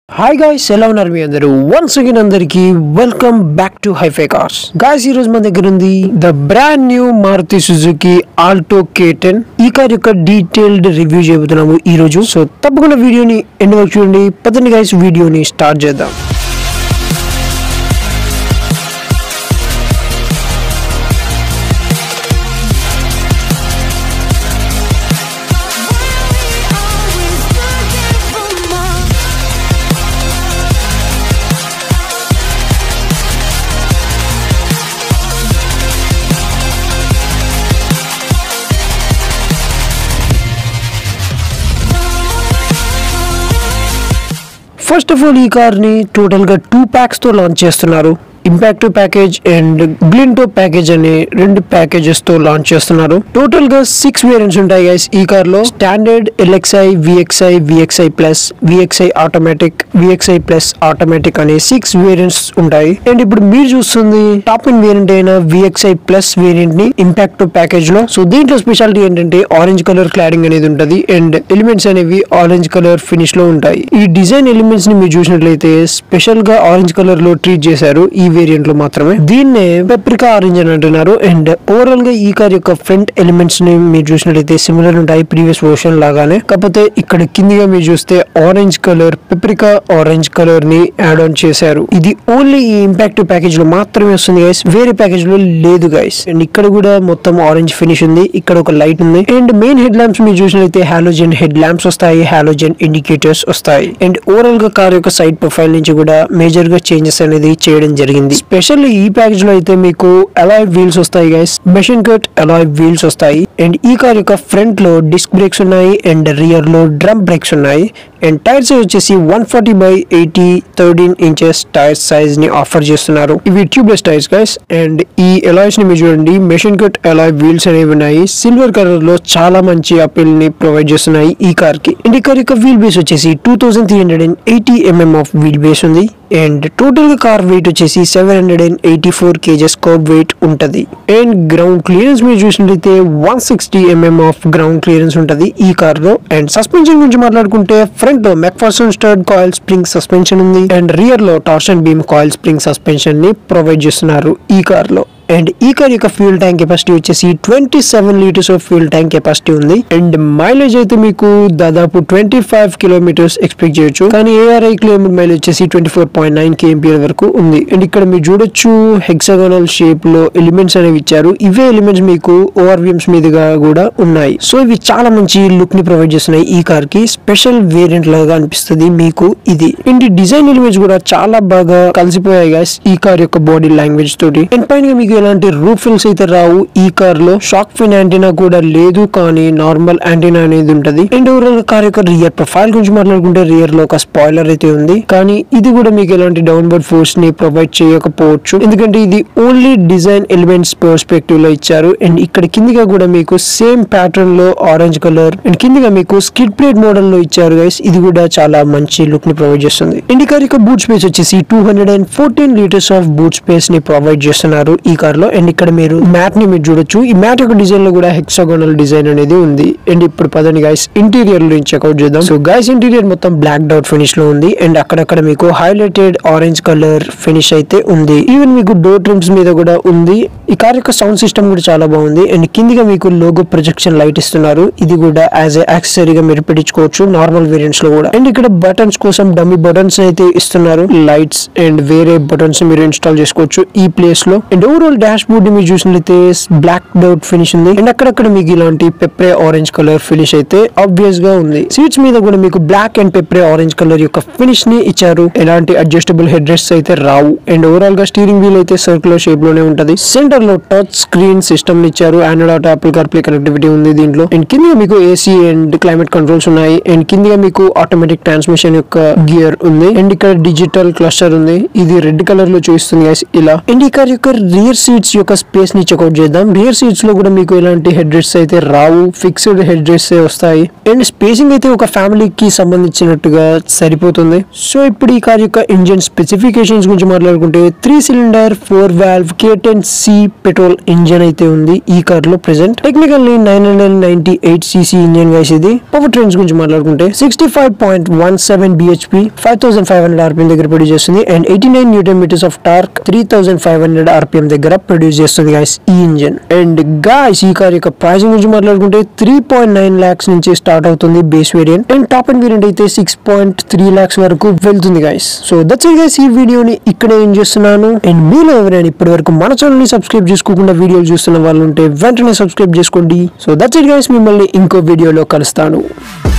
Hi guys ఎలా ఉన్నారు మీ అందరూ వన్స్ అగైన్ అందరికి welcome back to HiFi cars guys ఈ రోజు మన దగ్గర ఉంది the brand new Maruti Suzuki Alto K ten ఈ కార్ యొక్క డీటెయిల్డ్ రివ్యూ చేయబోతున్నాము ఈ రోజు సో తప్పకుండా వీడియోని ఎండ్ వరకు చూడండి పదండి గాయస్ వీడియోని స్టార్ట్ చేద్దాం always looking for more. First of all ఈ కార్ ని టోటల్ గా టూ ప్యాక్స్ తో లాంచ్ చేస్తున్నారు impact package and Glinto package అనే రెండు ప్యాకేజెస్ తో లాంచ్ చేస్తున్నారు టోటల్ గా సిక్స్ వేరియంట్స్ ఉంటాయి గైస్ ఈ కార్ లో standard LXI VXI VXI plus VXI automatic VXI plus automatic అనే సిక్స్ వేరియంట్స్ ఉంటాయి అండ్ ఇప్పుడు మీరు చూస్తుంది టాప్ ఇన్ వేరియంట్ అయిన విఎక్స్ఐ ప్లస్ వేరియంట్ ని ఇంపాక్ట్ ప్యాకేజ్ లో సో దీంట్లో స్పెషాలిటీ ఏంటంటే ఆరెంజ్ కలర్ క్లాడింగ్ అనేది ఉంటది అండ్ ఎలిమెంట్స్ అనేవి ఆరెంజ్ కలర్ ఫినిష్ లో ఉంటాయి ఈ డిజైన్ ఎలిమెంట్స్ ని మీరు చూసినట్లయితే స్పెషల్ గా ఆరెంజ్ కలర్ లో ట్రీట్ చేశారు ఈ వేరియంట్ లో మాత్రమే దీన్నే పెప్రికా ఆరెంజ్ అని అంటున్నారు అండ్ ఓవరాల్ గా ఈ కార్ యొక్క ఫ్రంట్ ఎలిమెంట్స్ ని మీరు చూసినట్లయితే సిమిలర్ ఉంటాయి ప్రీవియస్ వర్షన్ లాగానే కాకపోతే ఇక్కడ కిందిగా మీరు చూస్తే orange colour paprika orange colour ని యాడ్ ఆన్ చేశారు ఇది ఓన్లీ ఈ ఇంపాక్ట్ ప్యాకేజ్ లో మాత్రమే వస్తుంది గైస్ వేరే ప్యాకేజ్ లో లేదు గైస్ అండ్ ఇక్కడ కూడా మొత్తం ఆరెంజ్ ఫినిష్ ఉంది ఇక్కడ ఒక లైట్ ఉంది అండ్ మెయిన్ హెడ్ ల్యాంప్స్ మీరు చూసినట్లయితే హాలోజన్ హెడ్ ల్యాంప్స్ వస్తాయి హాలోజన్ ఇండికేటర్స్ వస్తాయి అండ్ ఓవరాల్ గా కార్ యొక్క సైడ్ ప్రొఫైల్ నుంచి కూడా మేజర్ గా చేంజెస్ అనేది చేయడం జరిగింది స్పెషల్ ఈ ప్యాకేజ్ లో అయితే మీకు అలాయ్ వీల్స్ వస్తాయి guys machine cut alloy wheels వస్తాయి అండ్ ఈ కార్ యొక్క ఫ్రంట్ లో డిస్క్ బ్రేక్స్ ఉన్నాయి అండ్ రియర్ లో డ్రమ్ బ్రేక్స్ ఉన్నాయి అండ్ టైర్స్ వచ్చేసి one forty by eighty thirteen inches tyres size ని ఆఫర్ చేస్తున్నారు ఇవి ట్యూబ్లెస్ టైర్స్ గైస్ అండ్ ఈ ఎలాయ్స్ ని మీరు చూడండి మెషిన్ కట్ ఎలాయ్ వీల్స్ అనేవి ఉన్నాయి సిల్వర్ కలర్ లో చాలా మంచి అపీల్ ని ప్రొవైడ్ చేస్తున్నాయి ఈ కార్ కి అండ్ ఈ కార్ యొక్క వీల్ బేస్ వచ్చేసి two thousand three hundred and eighty MM of wheel base ఉంది అండ్ టోటల్ గా కార్ వెయిట్ వచ్చేసి seven hundred and eighty four kgs kerb weight ఉంటది అండ్ గ్రౌండ్ క్లియరెన్స్ మీరు చూసినట్లయితే one sixty MM of ground clearance ఉంటది ఈ car లో and suspension గురించి మాట్లాడుకుంటే ఫ్రంట్ లో McPherson strut coil spring suspension ఉంది అండ్ రియర్ లో torsion beam coil spring suspension ని ప్రొవైడ్ చేస్తున్నారు ఈ కార్ లో అండ్ ఈ కార్ యొక్క ఫ్యూల్ ట్యాంక్ కెపాసిటీ వచ్చేసి twenty seven litres of fuel tank capacity ఉంది అండ్ మైలేజ్ అయితే మీకు దాదాపు ట్వంటీ ఫైవ్ కిలోమీటర్స్ ఎక్స్పెక్ట్ చేయొచ్చు కానీ ఏఆర్ఐ కిలోమీటర్ మైలేజ్ వచ్చేసి twenty four point nine KMPL వరకు ఉంది అండ్ ఇక్కడ మీరు చూడొచ్చు హెక్సాగోనల్ షేప్ లో ఎలిమెంట్స్ అనేవి ఇచ్చారు ఇవే ఎలిమెంట్స్ మీకు ఓఆర్విఎంస్ మీదుగా కూడా ఉన్నాయి సో ఇవి చాలా మంచి లుక్ ని ప్రొవైడ్ చేస్తున్నాయి ఈ కార్ కి స్పెషల్ వేరియంట్ లాగా అనిపిస్తుంది మీకు ఇది అండ్ డిజైన్ ఎలిమెంట్స్ కూడా చాలా బాగా కలిసిపోయాయి guys ఈ కార్ యొక్క బాడీ లాంగ్వేజ్ తోటి అండ్ పైన మీకు ఎలాంటి రూఫ్ ఫిల్స్ అయితే రావు ఈ కార్ లో షాక్ ఫిన్ యాంటీనా కూడా లేదు కానీ నార్మల్ యాంటీనా అనేది ఉంటది అండ్ ఓవరాల్ గా కార్ యొక్క రియర్ ప్రొఫైల్ గురించి మాట్లాడుకుంటే రియర్ లో ఒక స్పాయిలర్ అయితే ఉంది కానీ ఇది కూడా మీకు ఎలాంటి డౌన్వర్డ్ ఫోర్స్ ని ప్రొవైడ్ చేయకపోవచ్చు ఎందుకంటే ఇది ఓన్లీ డిజైన్ ఎలిమెంట్స్ పర్స్పెక్టివ్ లో ఇచ్చారు అండ్ ఇక్కడ కిందిగా కూడా మీకు సేమ్ ప్యాటర్న్ లో ఆరెంజ్ కలర్ అండ్ కిందిగా మీకు స్కిడ్ ప్లేట్ మోడల్ లో ఇచ్చారు గైస్ ఇది కూడా చాలా మంచి లుక్ ని ప్రొవైడ్ చేస్తుంది అండ్ ఈ కార్ యొక్క బూట్ స్పేస్ వచ్చేసి two hundred and fourteen litres of boot space ని ప్రొవైడ్ చేస్తున్నారు ఈ కార్ లో అండ్ ఇక్కడ మీరు మ్యాట్ ని మీరు చూడొచ్చు ఈ మ్యాట్ యొక్క డిజైన్ లో కూడా హెక్సాగోనల్ డిజైన్ అనేది ఉంది అండ్ ఇప్పుడు పదండి గైస్ ఇంటీరియర్ గురించి చెక్అౌట్ చేద్దాం సో గైస్ ఇంటీరియర్ మొత్తం బ్లాక్ డౌట్ ఫినిష్ లో ఉంది అండ్ అక్కడక్కడ మీకు హైలైటెడ్ ఆరెంజ్ కలర్ ఫినిష్ అయితే ఉంది ఈవెన్ మీకు డోర్ ట్రిమ్స్ మీద కూడా ఉంది ఈ కార్ యొక్క సౌండ్ సిస్టమ్ కూడా చాలా బాగుంది అండ్ కిందిగా మీకు లోగో ప్రొజెక్షన్ లైట్ ఇస్తున్నారు ఇది కూడా యాజ్ ఏ యాక్సెసరీగా మీరు పెట్టించుకోవచ్చు నార్మల్ వేరియంట్స్ లో కూడా అండ్ ఇక్కడ బటన్స్ కోసం డమ్మీ బటన్స్ అయితే ఇస్తున్నారు లైట్స్ అండ్ వేరే బటన్స్ మీరు ఇన్స్టాల్ చేసుకోవచ్చు ఈ ప్లేస్ లో అండ్ ఓవరాల్ డాష్ బోర్డ్ ని మీరు చూసినట్లయితే బ్లాక్ డౌట్ ఫినిష్ ఉంది అండ్ అక్కడక్కడ మీకు ఇలాంటి పెప్రే ఆరెంజ్ కలర్ ఫినిష్ అయితే ఆబ్వియస్ గా ఉంది సీట్స్ మీద కూడా మీకు బ్లాక్ అండ్ పెప్రే ఆరెంజ్ కలర్ యొక్క ఫినిష్ ని ఇచ్చారు ఎలాంటి అడ్జస్టబుల్ హెడ్ రెస్ట్ అయితే రావు అండ్ ఓవరాల్ గా స్టీరింగ్ వీల్ అయితే సర్కులర్ షేప్ లోనే ఉంటది సెంటర్ లో టచ్ స్క్రీన్ సిస్టమ్ ఇచ్చారు Android Apple car play connectivity ఉంది దీంట్లో అండ్ కింద మీకు ఏసీ అండ్ క్లైమేట్ కంట్రోల్స్ ఉన్నాయి అండ్ కింద మీకు ఆటోమేటిక్ ట్రాన్స్మిషన్ యొక్క గియర్ ఉంది అండ్ ఇక్కడ డిజిటల్ క్లస్టర్ ఉంది ఇది రెడ్ కలర్ లో చూపిస్తుంది guys ఇలా అండ్ ఈ కార్ యొక్క రియర్ సీట్స్ యొక్క స్పేస్ ని చెక్అౌట్ చేద్దాం రియర్ సీట్స్ లో కూడా మీకు ఎలాంటి హెడ్ రెస్ట్ అయితే రావు ఫిక్స్డ్ హెడ్ రెస్ట్ వస్తాయి అండ్ స్పేసింగ్ అయితే ఒక ఫ్యామిలీకి సంబంధించినట్టుగా సరిపోతుంది సో ఇప్పుడు ఈ కార్ యొక్క ఇంజిన్ స్పెసిఫికేషన్స్ గురించి మాట్లాడుకుంటే three cylinder four valve K ten C petrol engine అయితే ఉంది ఈ కార్ లో present technically nine hundred ninety eight CC engine guys ఇది పవర్ ట్రైన్స్ గురించి మాట్లాడుకుంటే sixty five point one seven BHP five thousand five hundred RPM దగ్గర produce చేస్తుంది and eighty nine newton metres of torque three thousand five hundred RPM దగ్గర produce చేస్తుంది guys ఈ engine and guys ఈ car యొక్క pricing గురించి మాట్లాడుకుంటే three point nine lakhs నుంచి స్టార్ట్ అవుతుంది base variant and top and variant అయితే సిక్స్ పాయింట్ త్రీ లాక్స్ వరకు వెళ్తుంది గైస్ సో దట్స్ గైస్ ఈ వీడియోని ఇక్కడే ఏం చేస్తున్నాను అండ్ మీలో ఎవరైనా ఇప్పటి వరకు మన ఛానల్ ని సబ్స్క్రైబ్ చేసుకోకుండా వీడియోలు చూస్తున్న వాళ్ళు ఉంటే వెంటనే సబ్స్క్రైబ్ చేసుకోండి సో దట్స్ ఇట్ గైస్ మిమ్మల్ని ఇంకో వీడియోలో కలుస్తాను